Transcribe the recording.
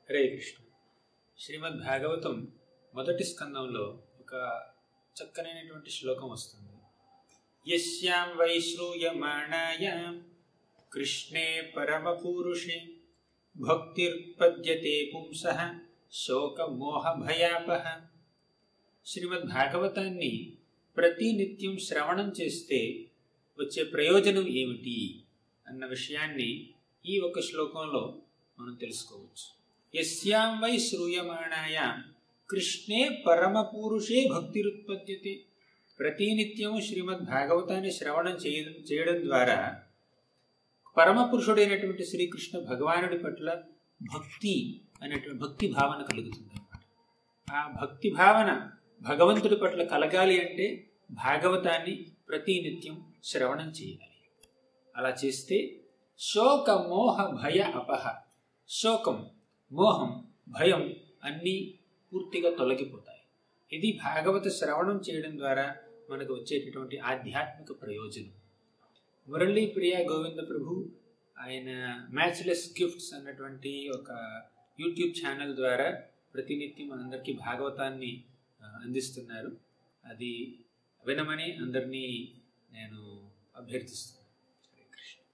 హరే కృష్ణ శ్రీమద్ భాగవతం మొదటి స్కందంలో ఒక చక్కనైనటువంటి శ్లోకం వస్తుంది యస్యాం వై శ్రూయమాణాయాం కృష్ణే పరమపూరుషే భక్తిర్పద్యతే పుంసః శోకమోహభయాపహ శ్రీమద్ భాగవతాన్ని ప్రతినిత్యం శ్రవణం చేస్తే వచ్చే ప్రయోజనం ఏమిటి అన్న విషయాన్ని ఈ ఒక శ్లోకంలో మనం తెలుసుకోవచ్చు యస్యాం వై శ్రూయమాణాయాం కృష్ణే పరమపురుషే భక్తిరుత్పద్యతే ప్రతినిత్యం శ్రీమద్ భాగవతాన్ని శ్రవణం చేయడం చేయడం ద్వారా పరమపురుషుడైనటువంటి శ్రీకృష్ణ భగవానుడి పట్ల భక్తి అనేటువంటి భక్తి భావన కలుగుతుంది అన్నమాట ఆ భక్తి భావన భగవంతుడి పట్ల కలగాలి అంటే భాగవతాన్ని ప్రతినిత్యం శ్రవణం చేయాలి అలా చేస్తే శోక మోహ భయ అపహ శోకం మోహం భయం అన్నీ పూర్తిగా తొలగిపోతాయి ఇది భాగవత శ్రవణం చేయడం ద్వారా మనకు వచ్చేటటువంటి ఆధ్యాత్మిక ప్రయోజనం మురళీ ప్రియ గోవింద ప్రభు ఆయన మ్యాచ్లెస్ గిఫ్ట్స్ అన్నటువంటి ఒక యూట్యూబ్ ఛానల్ ద్వారా ప్రతినిత్యం మనందరికీ భాగవతాన్ని అందిస్తున్నారు అది వినమని అందరినీ నేను అభ్యర్థిస్తున్నాను